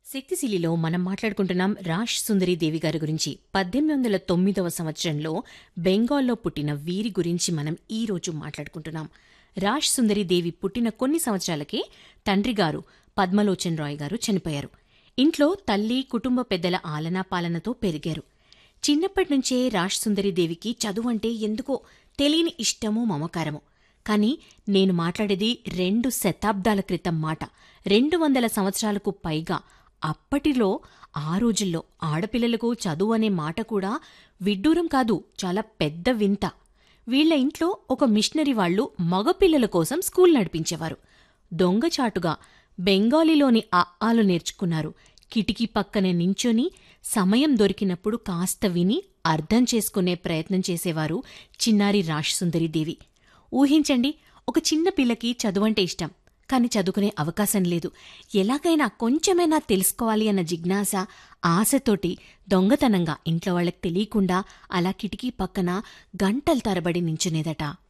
శక్తిశీలిలో మనం మాట్లాడుకుంటున్నాం రాష్ సుందరి దేవి గారి గురించి పద్దెనిమిది వందల తొమ్మిదవ సంవత్సరంలో బెంగాల్లో పుట్టిన వీరి గురించి మనం ఈ రోజు మాట్లాడుకుంటున్నాం రాష్ సుందరి దేవి పుట్టిన కొన్ని సంవత్సరాలకే తండ్రి గారు పద్మలోచన్ రాయ్ గారు చనిపోయారు ఇంట్లో తల్లి కుటుంబ పెద్దల ఆలనా పాలనతో పెరిగారు చిన్నప్పటి నుంచే రాష్ సుందరి దేవికి చదువు అంటే ఎందుకో తెలియని ఇష్టము మమకారము కానీ నేను మాట్లాడేది రెండు శతాబ్దాల క్రితం మాట రెండు వందల సంవత్సరాలకు పైగా అప్పటిలో ఆ రోజుల్లో ఆడపిల్లలకు చదువు అనే మాట కూడా విడ్డూరం కాదు చాలా పెద్ద వింత వీళ్ల ఇంట్లో ఒక మిషనరీ వాళ్లు మగపిల్లల కోసం స్కూల్ నడిపించేవారు దొంగచాటుగా బెంగాలీలోని అఆలు నేర్చుకున్నారు కిటికీ పక్కనే నించొని సమయం దొరికినప్పుడు కాస్త విని అర్థం చేసుకునే ప్రయత్నం చేసేవారు చిన్నారి రాష్సుందరీదేవి ఊహించండి ఒక చిన్న పిల్లకి చదువంటే ఇష్టం కాని చదువుకునే అవకాశం లేదు ఎలాగైనా కొంచెమైనా తెలుసుకోవాలి అన్న జిజ్ఞాస ఆశతోటి దొంగతనంగా ఇంట్లో వాళ్ళకి తెలియకుండా అలా కిటికీ పక్కన గంటల తరబడి నించునేదట